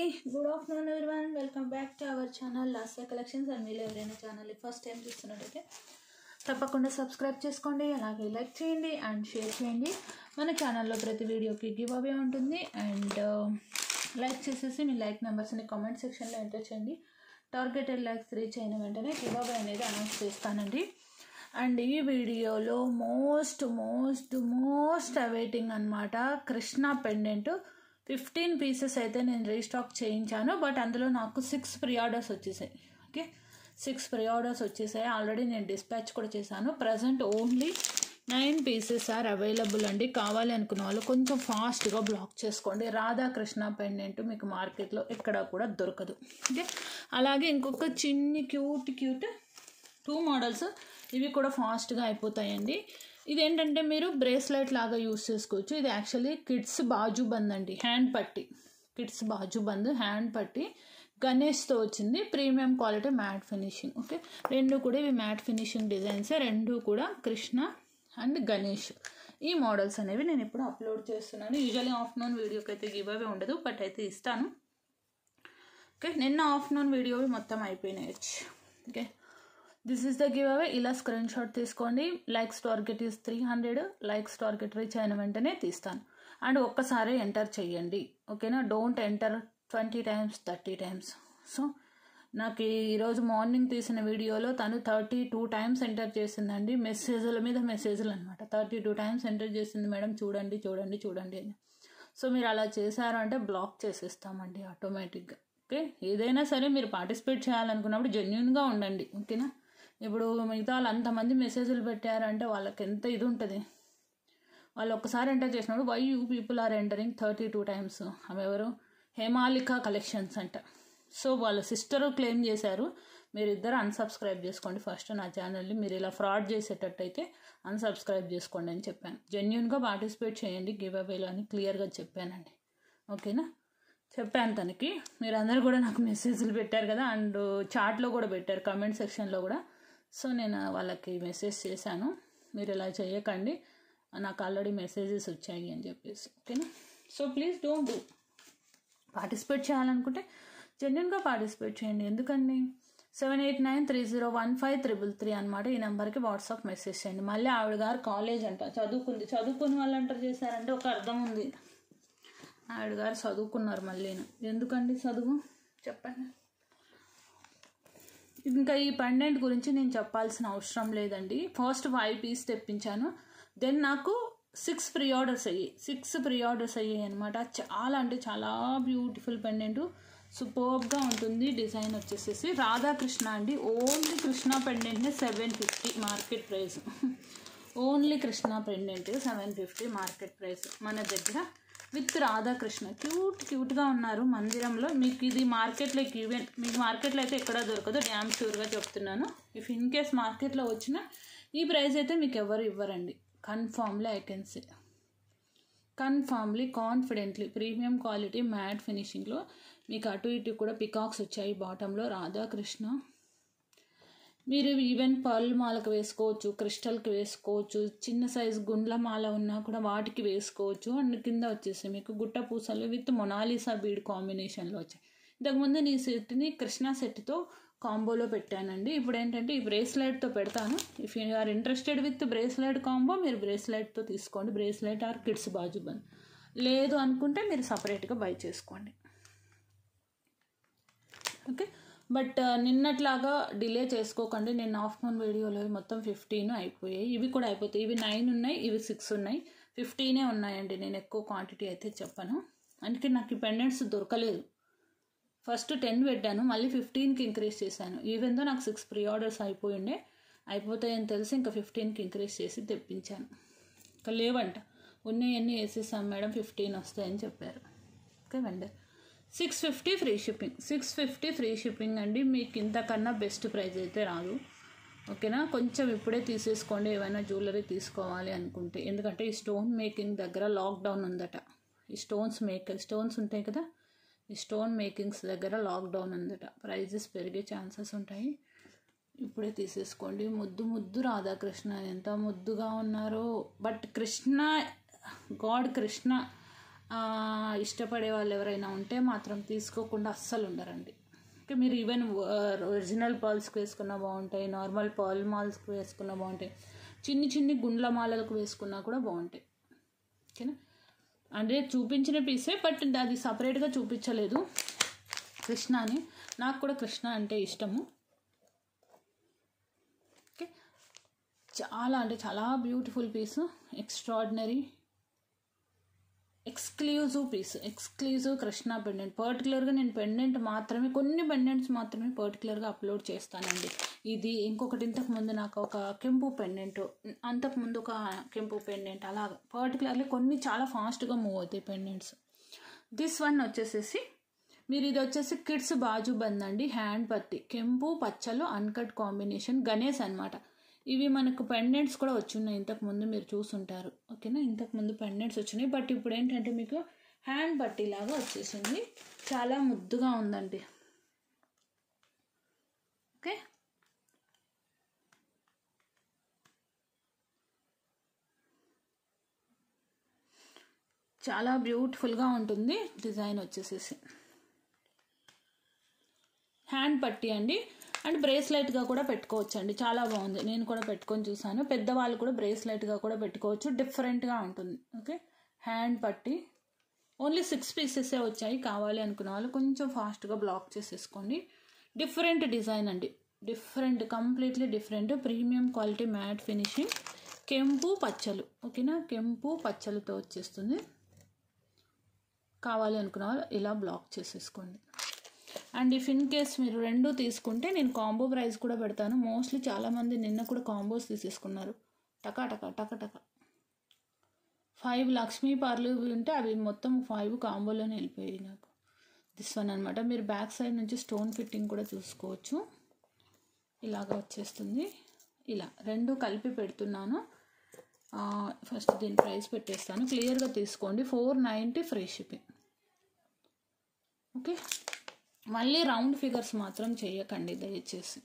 good afternoon everyone welcome back to our channel last collections and మీరు ఎవరైనా channel first time చూస్తున్నట్టయితే తప్పకుండా subscribe చేసుకోండి అలాగే లైక్ చేయండి అండ్ షేర్ చేయండి మన ఛానల్లో ప్రతి వీడియోకి గివ్ అవే ఉంటుంది అండ్ లైక్ చేసేసి మీ లైక్ నెంబర్స్ని కామెంట్ సెక్షన్లో ఎంటర్ చేయండి టార్గెటెడ్ లైక్స్ రీచ్ అయిన వెంటనే గివ్ అవే అనేది అనౌన్స్ చేస్తానండి అండ్ ఈ వీడియోలో మోస్ట్ మోస్ట్ మోస్ట్ అవైటింగ్ అనమాట కృష్ణ పెండెంట్ ఫిఫ్టీన్ పీసెస్ అయితే నేను రీస్టాక్ చేయించాను బట్ అందులో నాకు సిక్స్ ప్రీ ఆర్డర్స్ వచ్చేసాయి ఓకే సిక్స్ ప్రీ ఆర్డర్స్ వచ్చేసాయి ఆల్రెడీ నేను డిస్పాచ్ కూడా చేశాను present only nine pieces are available అండి కావాలి అనుకున్న వాళ్ళు కొంచెం ఫాస్ట్గా బ్లాక్ చేసుకోండి రాధాకృష్ణ పెండెంట్ మీకు మార్కెట్లో ఎక్కడా కూడా దొరకదు ఓకే అలాగే ఇంకొక చిన్ని క్యూట్ క్యూట్ టూ మోడల్స్ ఇవి కూడా ఫాస్ట్గా అయిపోతాయండి ఇదేంటంటే మీరు బ్రేస్లెట్ లాగా యూస్ చేసుకోవచ్చు ఇది యాక్చువల్లీ కిడ్స్ బాజు బంద్ అండి హ్యాండ్ పట్టి కిడ్స్ బాజు బంద్ హ్యాండ్ పట్టి గణేష్తో వచ్చింది premium quality matte finishing okay రెండు కూడా ఇవి మ్యాట్ ఫినిషింగ్ డిజైన్స్ రెండు కూడా కృష్ణ అండ్ గణేష్ ఈ మోడల్స్ అనేవి నేను ఇప్పుడు అప్లోడ్ చేస్తున్నాను యూజువల్లీ ఆఫ్టర్నూన్ వీడియోకి అయితే గివ్ అవే ఉండదు బట్ అయితే ఇస్తాను ఓకే నిన్న ఆఫ్టర్నూన్ వీడియో మొత్తం అయిపోయినాయి okay this is the give away ఇలా స్క్రీన్ షాట్ తీసుకోండి likes target is three hundred likes target reach అయిన వెంటనే తీస్తాను అండ్ ఒక్కసారి ఎంటర్ చేయండి ఓకేనా don't enter twenty times thirty times so నాకు ఈరోజు మార్నింగ్ తీసిన వీడియోలో తను థర్టీ టూ టైమ్స్ ఎంటర్ చేసిందండి మెసేజ్ల మీద మెసేజ్లు అనమాట థర్టీ టూ టైమ్స్ ఎంటర్ చేసింది మేడం చూడండి చూడండి చూడండి అని సో మీరు అలా చేశారు అంటే బ్లాక్ చేసేస్తామండి ఆటోమేటిక్గా ఓకే ఏదైనా సరే మీరు పార్టిసిపేట్ చేయాలనుకున్నప్పుడు జెన్యున్గా ఉండండి ఓకేనా ఇప్పుడు మిగతా వాళ్ళు అంతమంది మెసేజ్లు పెట్టారంటే వాళ్ళకి ఎంత ఇది ఉంటుంది వాళ్ళు ఒక్కసారి ఎంటర్ చేసినప్పుడు why you people are entering thirty two times ఆమె ఎవరు హేమాలిక కలెక్షన్స్ అంట సో వాళ్ళ సిస్టర్ క్లెయిమ్ చేశారు మీరు ఇద్దరు అన్సబ్స్క్రైబ్ చేసుకోండి ఫస్ట్ నా ఛానల్ని మీరు ఇలా ఫ్రాడ్ చేసేటట్టయితే అన్సబ్స్క్రైబ్ చేసుకోండి అని చెప్పాను జెన్యున్గా పార్టిసిపేట్ చేయండి గివ్ అవేలో అని క్లియర్గా చెప్పానండి ఓకేనా చెప్పాను తనకి మీరందరూ కూడా నాకు మెసేజ్లు పెట్టారు కదా అండ్ చాట్లో కూడా పెట్టారు కమెంట్ సెక్షన్లో కూడా సో నేను వాళ్ళకి మెసేజ్ చేశాను మీరు ఇలా చేయకండి నాకు ఆల్రెడీ మెసేజెస్ వచ్చాయి అని చెప్పేసి ఓకేనా so please don't do participate చేయాలనుకుంటే జెన్యున్గా పార్టిసిపేట్ చేయండి ఎందుకండి seven eight nine three zero one five triple three అనమాట ఈ నెంబర్కి వాట్సాప్ మెసేజ్ చేయండి మళ్ళీ ఆవిడ గారు కాలేజ్ అంట చదువుకుంది చదువుకుని వాళ్ళు అంటారు చేశారంటే ఒక అర్థం ఉంది ఆవిడ గారు చదువుకున్నారు మళ్ళీ ఎందుకండి చదువు చెప్పండి ఇంకా ఈ పండెంట్ గురించి నేను చెప్పాల్సిన అవసరం లేదండి ఫస్ట్ ఫైవ్ పీస్ తెప్పించాను దెన్ నాకు సిక్స్ ప్రీ ఆర్డర్స్ అయ్యాయి సిక్స్ ప్రీ ఆర్డర్స్ అయ్యాయి అనమాట చాలా అంటే చాలా బ్యూటిఫుల్ పెండెంట్ సూపర్గా ఉంటుంది డిజైన్ వచ్చేసేసి రాధాకృష్ణ అండి ఓన్లీ కృష్ణ పెండెంట్ని seven fifty market price only Krishna pendant seven fifty market price మన దగ్గర విత్ రాధాకృష్ణ క్యూట్ క్యూట్గా ఉన్నారు మందిరంలో మీకు ఇది మార్కెట్లో ఈవెన్ మీకు మార్కెట్లో అయితే ఎక్కడా దొరకదు డ్యామ్ షూర్గా చెప్తున్నాను ఇఫ్ ఇన్ కేస్ మార్కెట్లో వచ్చిన ఈ ప్రైస్ అయితే మీకు ఎవరు ఇవ్వరండి confirmly I can say confirmly confidently premium quality matte ఫినిషింగ్లో మీకు అటు ఇటు కూడా పికాక్స్ వచ్చాయి బాటంలో రాధాకృష్ణ మీరు ఈవెన్ పర్ల్ మాలకు వేసుకోవచ్చు క్రిస్టల్కి వేసుకోవచ్చు చిన్న సైజు గుండ్ల మాల ఉన్నా కూడా వాటికి వేసుకోవచ్చు అండ్ కింద వచ్చేసి మీకు గుట్ట పూసలు విత్ మొనాలిసా బీడ్ కాంబినేషన్లో వచ్చాయి ఇంతకుముందు నీ సెట్ని కృష్ణ సెట్తో కాంబోలో పెట్టానండి ఇప్పుడు ఏంటంటే ఈ బ్రేస్లెట్తో పెడతాను if you are interested with bracelet combo మీరు బ్రేస్లెట్తో తీసుకోండి బ్రేస్లెట్ ఆర్ కిడ్స్ బాజు బంద్ లేదు అనుకుంటే మీరు సపరేట్గా బై చేసుకోండి ఓకే బట్ నిన్నట్లాగా డిలే చేసుకోకండి నేను ఆఫ్టర్నూన్ వీడియోలో మొత్తం ఫిఫ్టీన్ అయిపోయాయి ఇవి కూడా అయిపోతాయి ఇవి నైన్ ఉన్నాయి ఇవి సిక్స్ ఉన్నాయి ఫిఫ్టీనే ఉన్నాయండి నేను ఎక్కువ క్వాంటిటీ అయితే చెప్పను అందుకే నాకు ఈ పెండెంట్స్ దొరకలేదు ఫస్ట్ టెన్ పెట్టాను మళ్ళీ ఫిఫ్టీన్కి ఇంక్రీజ్ చేశాను ఈవెన్ దో నాకు సిక్స్ ప్రీ ఆర్డర్స్ అయిపోయిండే అయిపోతాయని తెలిసి ఇంకా ఫిఫ్టీన్కి ఇంక్రీజ్ చేసి తెప్పించాను ఇంకా లేవంట ఉన్నాయన్నీ వేసేసాం మేడం ఫిఫ్టీన్ వస్తాయని చెప్పారు okay vendor six fifty free shipping six fifty free shipping అండి మీకు ఇంతకన్నా బెస్ట్ ప్రైస్ అయితే రాదు ఓకేనా కొంచెం ఇప్పుడే తీసేసుకోండి ఏమైనా జ్యువెలరీ తీసుకోవాలి అనుకుంటే ఎందుకంటే ఈ స్టోన్ మేకింగ్ దగ్గర లాక్డౌన్ ఉందట ఈ స్టోన్స్ మేక్ స్టోన్స్ ఉంటాయి కదా ఈ స్టోన్ మేకింగ్స్ దగ్గర లాక్డౌన్ ఉందట ప్రైజెస్ పెరిగే ఛాన్సెస్ ఉంటాయి ఇప్పుడే తీసేసుకోండి ముద్దు ముద్దు రాధాకృష్ణ ఎంత ముద్దుగా ఉన్నారో బట్ కృష్ణ గాడ్ కృష్ణ ఆ, ఇష్టపడే వాళ్ళు ఎవరైనా ఉంటే మాత్రం తీసుకోకుండా అస్సలు ఉండరండి ఓకే మీరు ఈవెన్ ఒరిజినల్ పర్ల్స్కి వేసుకున్నా బాగుంటాయి నార్మల్ పర్ల్ మాల్స్కి వేసుకున్నా బాగుంటాయి చిన్ని చిన్ని గుండ్ల మాలలకు వేసుకున్నా కూడా బాగుంటాయి ఓకేనా అంటే చూపించిన పీసే బట్ అది సపరేట్గా చూపించలేదు కృష్ణ అని నాకు కూడా కృష్ణ అంటే ఇష్టము ఓకే చాలా అంటే చాలా beautiful piece extraordinary exclusive piece exclusive Krishna pendant పర్టికులర్గా నేను పెండెంట్ మాత్రమే కొన్ని పెండెంట్స్ మాత్రమే పర్టికులర్గా అప్లోడ్ చేస్తానండి ఇది ఇంకొకటి ఇంతకు ముందు నాకు ఒక కెంపు పెండెంట్ అంతకు ముందు ఒక కెంపు పెండెంట్ అలాగా పర్టికులర్లీ కొన్ని చాలా ఫాస్ట్గా మూవ్ అవుతాయి పెండెంట్స్ దిస్ వన్ వచ్చేసేసి మీరు ఇది వచ్చేసి కిడ్స్ బాజు బంద్ అండి హ్యాండ్ పత్తి కెంపు పచ్చలు అన్కట్ కాంబినేషన్ గణేష్ అనమాట ఇవి మనకు పెండెంట్స్ కూడా వచ్చున్నాయి ఇంతకు ముందు మీరు చూసుంటారు ఓకేనా ఇంతకు ముందు పెండెంట్స్ వచ్చినాయి బట్ ఇప్పుడు ఏంటంటే మీకు హ్యాండ్ పట్టీ లాగా వచ్చేసింది చాలా ముద్దుగా ఉందండి ఓకే చాలా బ్యూటిఫుల్గా ఉంటుంది డిజైన్ వచ్చేసేసి హ్యాండ్ పట్టి అండి అండ్ బ్రేస్లెట్గా కూడా పెట్టుకోవచ్చు అండి చాలా బాగుంది నేను కూడా పెట్టుకొని చూసాను పెద్దవాళ్ళు కూడా బ్రేస్లెట్గా కూడా పెట్టుకోవచ్చు డిఫరెంట్గా ఉంటుంది ఓకే హ్యాండ్ పట్టి ఓన్లీ సిక్స్ పీసెసే వచ్చాయి కావాలి అనుకున్న వాళ్ళు కొంచెం ఫాస్ట్గా బ్లాక్ చేసేసుకోండి డిఫరెంట్ డిజైన్ అండి different completely different premium quality matte finishing కెంపు పచ్చలు ఓకేనా కెంపు పచ్చలతో వచ్చేస్తుంది కావాలి అనుకున్న వాళ్ళు ఇలా బ్లాక్ చేసేసుకోండి అండ్ ఇఫ్ ఇన్ కేస్ మీరు రెండు తీసుకుంటే నేను కాంబో ప్రైస్ కూడా పెడతాను మోస్ట్లీ చాలామంది నిన్న కూడా కాంబోస్ తీసేసుకున్నారు టకా టకా టక టక ఫైవ్ లక్ష్మీ పార్లు ఉంటే అవి మొత్తం ఫైవ్ కాంబోలోనే వెళ్ళిపోయాయి నాకు దిస్ వన్ అనమాట మీరు బ్యాక్ సైడ్ నుంచి స్టోన్ ఫిట్టింగ్ కూడా చూసుకోవచ్చు ఇలాగ వచ్చేస్తుంది ఇలా రెండు కలిపి పెడుతున్నాను ఫస్ట్ దీని ప్రైస్ పెట్టేస్తాను క్లియర్గా తీసుకోండి four ninety free shipping okay మళ్ళీ రౌండ్ ఫిగర్స్ మాత్రం చేయకండి దయచేసి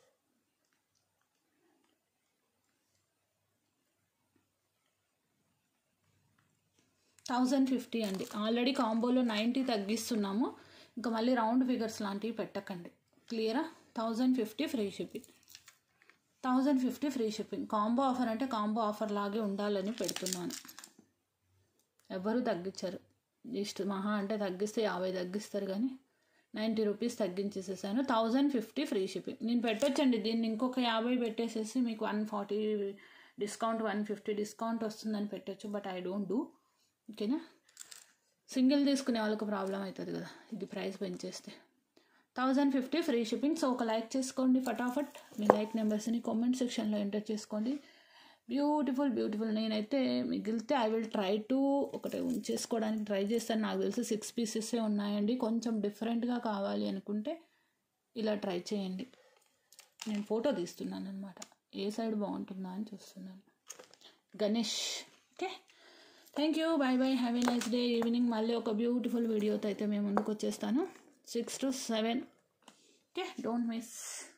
థౌజండ్ ఫిఫ్టీ అండి ఆల్రెడీ కాంబోలో నైంటీ తగ్గిస్తున్నాము ఇంకా మళ్ళీ రౌండ్ ఫిగర్స్ లాంటివి పెట్టకండి క్లియరా thousand fifty free shipping thousand fifty free shipping combo offer అంటే కాంబో ఆఫర్ లాగే ఉండాలని పెడుతున్నాను ఎవరు తగ్గించరు జస్ట్ మహా అంటే తగ్గిస్తే యాభై తగ్గిస్తారు కానీ నైంటీ రూపీస్ తగ్గించేసేసాను థౌజండ్ ఫిఫ్టీ ఫ్రీ షిప్పింగ్ నేను పెట్టొచ్చండి దీన్ని ఇంకొక యాభై పెట్టేసేసి మీకు one forty discount one fifty discount వస్తుందని పెట్టొచ్చు బట్ ఐ డోంట్ డూ ఓకేనా సింగిల్ తీసుకునే వాళ్ళకి ప్రాబ్లం అవుతుంది కదా ఇది ప్రైస్ పెంచేస్తే thousand fifty free shipping so ఒక లైక్ చేసుకోండి ఫటాఫట్ మీ లైక్ నెంబర్స్ని కామెంట్ సెక్షన్లో ఎంటర్ చేసుకోండి బ్యూటిఫుల్ బ్యూటిఫుల్ నేనైతే మిగిలితే ఐ విల్ ట్రై టు ఒకటి ఉంచేసుకోవడానికి ట్రై చేస్తాను నాకు తెలిసి సిక్స్ పీసెసే ఉన్నాయండి కొంచెం డిఫరెంట్గా కావాలి అనుకుంటే ఇలా ట్రై చేయండి నేను ఫోటో తీస్తున్నాను అనమాట ఏ సైడ్ బాగుంటుందా అని చూస్తున్నాను Ganesh okay thank you bye bye have a nice day evening మళ్ళీ ఒక బ్యూటిఫుల్ వీడియోతో అయితే మేము ముందుకు వచ్చేస్తాను six to seven okay don't miss